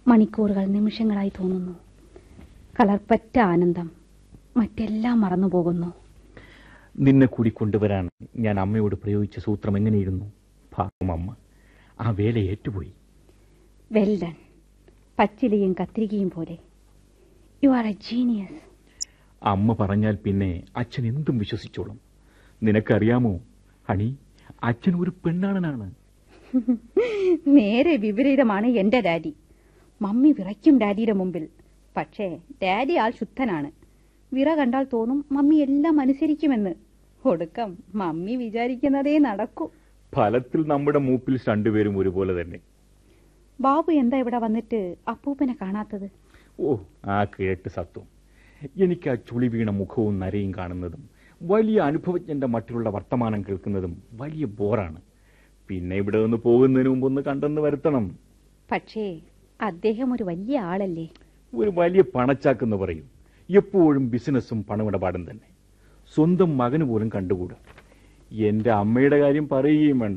മണിക്കൂറുകൾ നിമിഷങ്ങളായി തോന്നുന്നു കലർപ്പറ്റ ആനന്ദം മറ്റെല്ലാം മറന്നുപോകുന്നു നിന്നെ കൂടി കൊണ്ടുവരാൻ ഞാൻ അമ്മയോട് പ്രയോഗിച്ച സൂത്രം എങ്ങനെയിരുന്നു പാവം അമ്മ ആ വേല ഏറ്റുപോയി വെൽഡൺ പച്ചിലയും കത്തിരികയും പോലെ യു ആർ എ ജീനിയസ് അമ്മ പറഞ്ഞാൽ പിന്നെ അച്ഛൻ എന്തും വിശ്വസിച്ചോളും നിനക്കറിയാമോ ഹണി അച്ഛൻ ഒരു പെണ്ണാണനാണ് നേരെ വിപരീതമാണ് എന്റെ ഡാഡി മമ്മി വിറയ്ക്കും ഡാഡിയുടെ മുമ്പിൽ പക്ഷേ ഡാഡി ആൾ ശുദ്ധനാണ് വിറ കണ്ടാൽ തോന്നും മമ്മി എല്ലാം അനുസരിക്കുമെന്ന് ഒടുക്കം മമ്മി വിചാരിക്കുന്നതേ നടക്കൂ ഫലത്തിൽ നമ്മുടെ മൂപ്പിൽ രണ്ടുപേരും ഒരുപോലെ തന്നെ ബാബു എന്താ ഇവിടെ വന്നിട്ട് അപ്പൂപ്പനെ കാണാത്തത് ഓ ആ കേട്ട് സത്വം എനിക്ക് ആ ചുളി വീണ മുഖവും നരയും കാണുന്നതും വലിയ അനുഭവജ്ഞന്റെ മറ്റുള്ള വർത്തമാനം കേൾക്കുന്നതും വലിയ ബോറാണ് പിന്നെ ഇവിടെ നിന്ന് പോകുന്നതിന് മുമ്പ് ഒന്ന് കണ്ടെന്ന് വരുത്തണം പക്ഷേ അദ്ദേഹം ഒരു വലിയ ആളല്ലേ ഒരു വലിയ പണച്ചാക്കെന്ന് പറയും എപ്പോഴും ബിസിനസ്സും പണമിടപാടും തന്നെ സ്വന്തം മകന് പോലും കണ്ടുകൂടാ എന്റെ അമ്മയുടെ കാര്യം പറയുകയും വേണ്ട